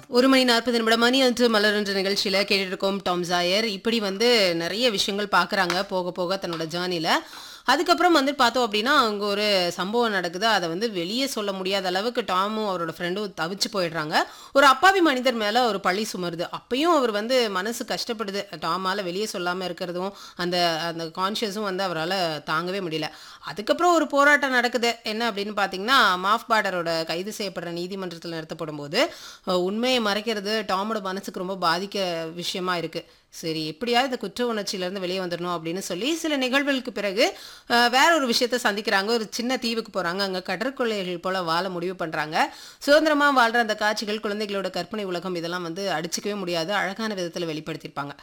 ஒரு மணி நாற்பது நிமிடம் மணி அன்று மலர் என்ற நிகழ்ச்சியில் கேட்டுட்டு இருக்கோம் டாம் ஜாயர் இப்படி வந்து நிறைய விஷயங்கள் பார்க்குறாங்க போக போக தன்னோட ஜேர்னியில் அதுக்கப்புறம் வந்து பார்த்தோம் அப்படின்னா அங்கே ஒரு சம்பவம் நடக்குது அதை வந்து வெளியே சொல்ல முடியாத அளவுக்கு டாமும் அவரோட ஃப்ரெண்டும் தவிச்சு போயிடுறாங்க ஒரு அப்பாவி மனிதர் மேலே ஒரு பழி சுமருது அப்பயும் அவர் வந்து மனசு கஷ்டப்படுது டாமால் வெளியே சொல்லாமல் இருக்கிறதும் அந்த அந்த கான்ஷியஸும் வந்து அவரால் தாங்கவே முடியல அதுக்கப்புறம் ஒரு போராட்டம் நடக்குது என்ன அப்படின்னு பார்த்தீங்கன்னா மாஃப் பார்டரோட கைது செய்யப்படுற நீதிமன்றத்தில் நிறுத்தப்படும் போது அஹ், உண்மையை மறைக்கிறது டாமோட மனசுக்கு ரொம்ப பாதிக்க விஷயமா இருக்கு சரி எப்படியாவது இந்த குற்ற உணர்ச்சியிலேருந்து வெளியே வந்துடணும் அப்படின்னு சொல்லி சில நிகழ்வுகளுக்கு பிறகு அஹ், வேற ஒரு விஷயத்த சந்திக்கிறாங்க ஒரு சின்ன தீவுக்கு போகிறாங்க அங்கே கடற்கொள்ளைகள் போல வாழ முடிவு பண்ணுறாங்க சுதந்திரமாக வாழ்கிற அந்த காட்சிகள் குழந்தைகளோட கற்பனை உலகம் இதெல்லாம் வந்து அடிச்சுக்கவே முடியாது அழகான விதத்தில் வெளிப்படுத்தியிருப்பாங்க